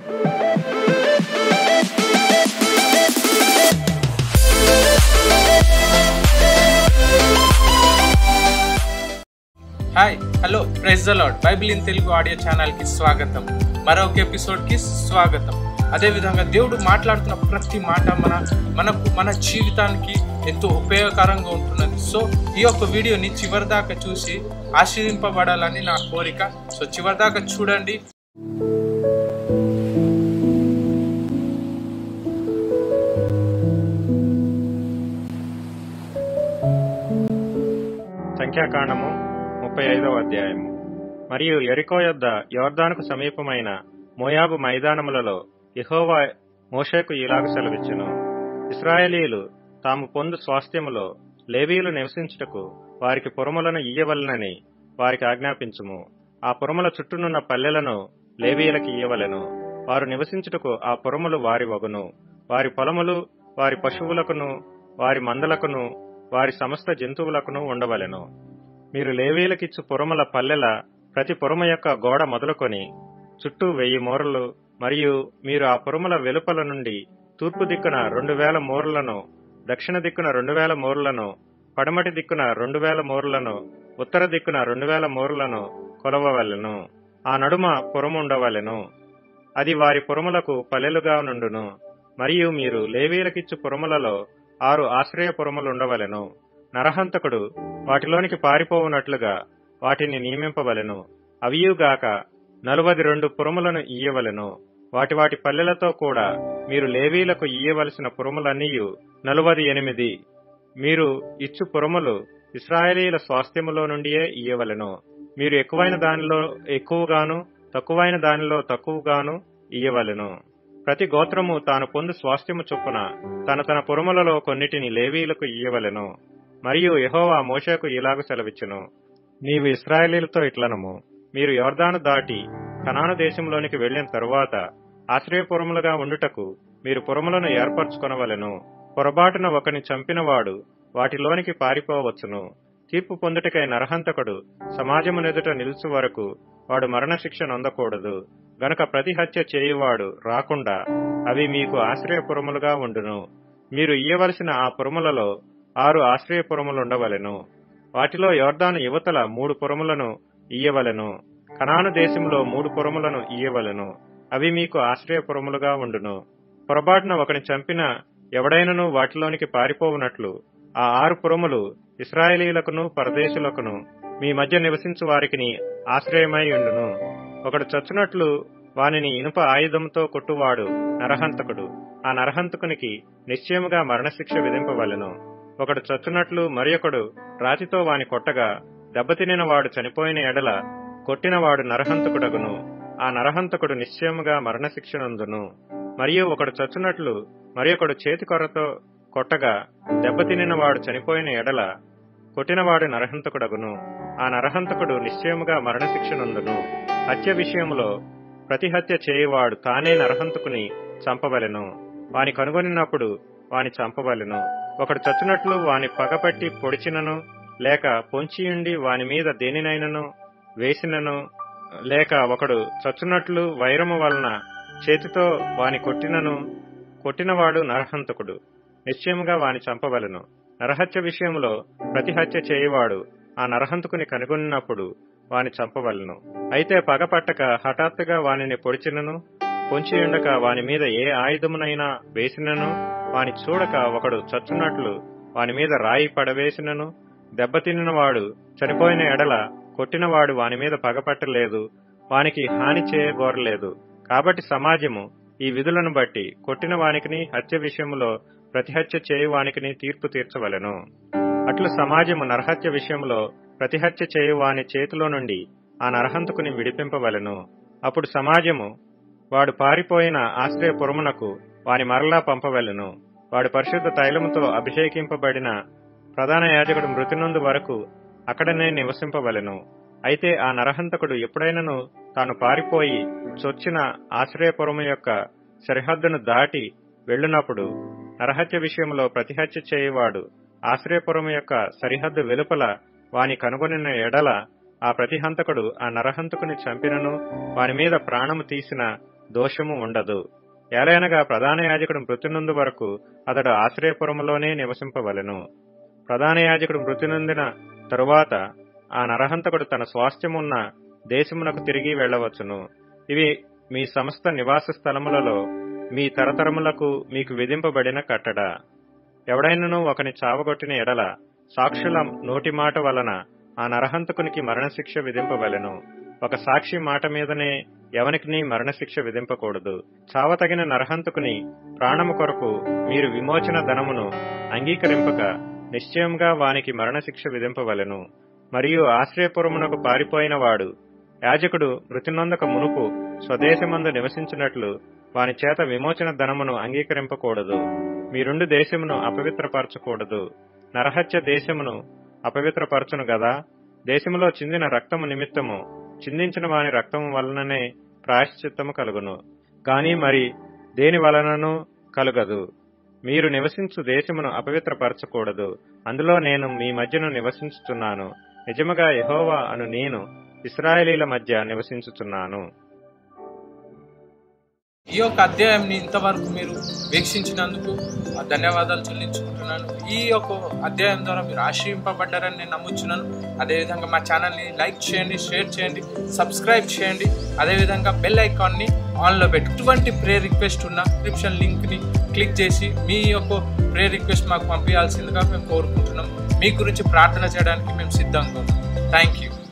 hi hello praise the Lord Bible in Telugu audio channel కి స్వాగతం మరొక ఎపిసోడ్ కి స్వాగతం అదే విధంగా దేవుడు మాట్లాడుతున్న ప్రతి మాట మన మనకు మన జీవితానికి ఎంతో ఉపయోగకరంగా ఉంటున్నది సో ఈ యొక్క వీడియోని చివరి దాకా చూసి ఆశీర్వింపబడాలని నా కోరిక సో చివరి దాకా చూడండి సంఖ్యాకాండము ముప్పై ఐదవ అధ్యాయము మరియు ఎరికో యొద్ద యోర్దానుకు సమీపమైన మోయాబు మైదానములలో యెహోవా మోషేకు ఇలాగు సెలవిచ్చెను ఇస్రాయేలీలు తాము పొందు స్వాస్థ్యములో లేవీయులు నివసించుటకు వారికి పురములను ఇయ్యవలనని వారికి ఆజ్ఞాపించుము ఆ పురముల చుట్టూనున్న పల్లెలను లేవీయులకి ఇయ్యవలెను వారు నివసించుటకు ఆ పురములు వారి వగును వారి పొలములు వారి పశువులకును వారి మందలకును వారి సమస్త జంతువులకును ఉండవలెను మీరు లేవీలకిచ్చు పురముల పల్లెల ప్రతి పురమ యొక్క గోడ మొదలుకొని చుట్టూ వెయ్యి మూరలు మరియు మీరు ఆ పురముల వెలుపల నుండి తూర్పు దిక్కున రెండు వేల మూరలను దక్షిణ దిక్కున రెండు వేల మూరలను పడమటి దిక్కున రెండు వేల మూరలను ఉత్తర దిక్కున రెండు వేల మూరలను కొలవవలెను ఆ నడుమ పురముండవలెను అది వారి పురములకు పల్లెలుగా నుండును మరియు మీరు లేవీలకిచ్చు పురములలో ఆరు ఆశ్రయ పురములుండవలెను నరహంతకుడు వాటిలోనికి పారిపోవునట్లుగా వాటిని నియమింపవలెను అవియుగాక నలువది రెండు పురములను ఇయ్యవలెను వాటి వాటి పల్లెలతో కూడా మీరు లేవీలకు ఇయ్యవలసిన పురములన్నీయు నలువది ఎనిమిది మీరు ఇచ్చు పురములు ఇస్రాయేలీల స్వాస్థ్యములో నుండియే ఇయ్యవలెను మీరు ఎక్కువైన దానిలో ఎక్కువగాను తక్కువైన దానిలో తక్కువగాను ఇయ్యవలెను ప్రతి గోత్రము తాను పొందు స్వాస్థ్యము చొప్పున తన తన పురములలో కొన్నిటిని లేవీలకు ఇయ్యవలెను మరియు యెహోవా మోషేకు ఇలాగు సెలవిచ్చెను నీవు ఇస్రాయేలీలతో ఇట్లనము మీరు యోర్దాను దాటి కనాను దేశంలోనికి వెళ్లిన తరువాత ఆశ్రయపురములుగా ఉండుటకు మీరు పురములను ఏర్పరచుకొనవలెను పొరబాటున ఒకని చంపినవాడు వాటిలోనికి పారిపోవచ్చును తీర్పు పొందుటకై నరహంతకుడు సమాజమునెదుట నిలుచు వరకు వాడు మరణశిక్ష నొందకూడదు గనుక ప్రతి హత్య చేయువాడు రాకుండా అవి మీకు ఆశ్రయపురములుగా ఉండును మీరు ఇయ్యవలసిన ఆ పురములలో ఆరు ఆశ్రయపురములుండవలెను వాటిలో యోర్దాను యువతల మూడు పురములను ఇయ్యవలెను కనాను దేశంలో మూడు పురములను ఇయ్యవలెను అవి మీకు ఆశ్రయపురములుగా ఉండును పొరపాటున ఒకని చంపిన ఎవడైనను వాటిలోనికి పారిపోవునట్లు ఆ ఆరు పురములు ఇస్రాయేలీలకును పరదేశులకును మీ మధ్య నివసించు వారికి ఆశ్రయమై ఉండును ఒకడు చచ్చునట్లు వానిని ఇనుప ఆయుధంతో కొట్టువాడు నరహంతకుడు ఆ నరహంతకునికి నిశ్చయముగా మరణశిక్ష విధింపవలెను ఒకడు చచ్చునట్లు మరియొకడు రాతితో వాని కొట్టగా దెబ్బతినిన వాడు చనిపోయిన ఎడల కొట్టినవాడు నరహంతకుడగును ఆ నరహంతకుడు నిశ్చయముగా మరణశిక్షనందును మరియు ఒకడు చచ్చునట్లు మరియొకడు చేతికొర్రతో కొట్టగా దెబ్బతినిన వాడు చనిపోయిన ఎడల కొట్టినవాడు నరహంతకుడగును ఆ నరహంతకుడు నిశ్చయముగా మరణశిక్షనందును హత్య విషయంలో ప్రతి హత్య చేయువాడు తానే నరహంతకుని చంపవలెను వాని కనుగొనినప్పుడు వాని చంపవలెను ఒకడు చచ్చునట్లు వాని పగపట్టి పొడిచినను లేక పొంచియుండి వాని మీద దేనినైనను వేసినను లేక ఒకడు చచ్చునట్లు వైరము వలన చేతితో వాని కొట్టినను కొట్టినవాడు నరహంతకుడు నిశ్చయముగా వాని చంపవలెను నరహత్య విషయంలో ప్రతి హత్య చేయువాడు ఆ నరహంతకుని కనుగొన్నప్పుడు వాని చంపవలెను అయితే పగపట్టక హఠాత్తుగా వానిని పొడిచినను పొంచియుండక వాని మీద ఏ ఆయుధమునైనా వేసినను వాని చూడక ఒకడు చచ్చున్నట్లు వాని మీద రాయి పడవేసినను దెబ్బతిన్నవాడు చనిపోయిన ఎడల కొట్టినవాడు వాని మీద పగపట్టలేదు వానికి హాని చేయగోరలేదు కాబట్టి సమాజము ఈ విధులను బట్టి కొట్టిన వానికిని హత్య విషయంలో ప్రతిహత్య చేయువానికిని తీర్పు తీర్చవలెను అట్లు సమాజము నరహత్య విషయంలో ప్రతిహత్య చేయువాని చేతిలో నుండి ఆ నరహంతకుని విడిపింపవలెను అప్పుడు సమాజము వాడు పారిపోయిన ఆశ్రయపురమునకు వాని మరలా పంపవలెను వాడు పరిశుద్ధ తైలముతో అభిషేకింపబడిన ప్రధాన యాజకుడు మృతినందు వరకు అక్కడనే నివసింపవలెను అయితే ఆ నరహంతకుడు ఎప్పుడైనను తాను పారిపోయి చొచ్చిన ఆశ్రయపురము యొక్క సరిహద్దును దాటి వెళ్ళునప్పుడు నరహత్య విషయంలో ప్రతిహత్య చేయువాడు ఆశ్రయపురం యొక్క సరిహద్దు వెలుపల వాని కనుగొనిన ఎడల ఆ ప్రతిహంతకుడు ఆ నరహంతకుని చంపినను వాని మీద ప్రాణము తీసిన దోషము ఉండదు ఏలైనగా ప్రధాన యాజకుడు మృతి నొందు వరకు అతడు ఆశ్రయపురములోనే నివసింపవలెను ప్రధాన యాజకుడు మృతి నొందిన తరువాత ఆ నరహంతకుడు తన స్వాస్థ్యమున్న దేశమునకు తిరిగి వెళ్ళవచ్చును ఇవి మీ సమస్త నివాస స్థలములలో మీ తరతరములకు మీకు విధింపబడిన కట్టడ ఎవడైనను ఒకని చావగొట్టిన ఎడల సాక్షుల నోటి మాట వలన ఆ నరహంతకునికి మరణశిక్ష విధింపవలెను ఒక సాక్షి మాట మీదనే ఎవనికి మరణశిక్ష విధింపకూడదు చావతగిన నరహంతకుని ప్రాణము కొరకు మీరు విమోచన ధనమును అంగీకరింపక నిశ్చయంగా వానికి మరణశిక్ష విధింపవలెను మరియు ఆశ్రయపురమునకు పారిపోయిన వాడు యాజకుడు మృతినొందక మునుపు స్వదేశమందు నివసించినట్లు వాని చేత విమోచన ధనమును అంగీకరింపకూడదు మీ రెండు దేశమును అపవిత్రపరచకూడదు నరహత్య దేశమును అపవిత్రపరచును గదా దేశములో చిందిన రక్తము నిమిత్తము చిందించిన వాని రక్తము వలననే ప్రాయశ్చిత్తము కలుగును గాని మరి దేని వలనను కలుగదు మీరు నివసించు దేశమును అపవిత్రపరచకూడదు అందులో నేను మీ మధ్యను నివసించుచున్నాను నిజముగా యెహోవా అను నేను ఇస్రాయేలీల మధ్య నివసించుచున్నాను ఈ యొక్క అధ్యాయంని ఇంతవరకు మీరు వీక్షించినందుకు ఆ ధన్యవాదాలు చెల్లించుకుంటున్నాను ఈ యొక్క అధ్యాయం ద్వారా మీరు ఆశ్రయింపబడ్డారని నేను నమ్ముచున్నాను అదేవిధంగా మా ఛానల్ని లైక్ చేయండి షేర్ చేయండి సబ్స్క్రైబ్ చేయండి అదేవిధంగా బెల్ ఐకాన్ని ఆన్లో పెట్టి ఎటువంటి ప్రే రిక్వెస్ట్ ఉన్న డిస్క్రిప్షన్ లింక్ని క్లిక్ చేసి మీ యొక్క ప్రే రిక్వెస్ట్ మాకు పంపించాల్సిందిగా మేము కోరుకుంటున్నాం మీ గురించి ప్రార్థన చేయడానికి మేము సిద్ధంగా ఉన్నాం థ్యాంక్ యూ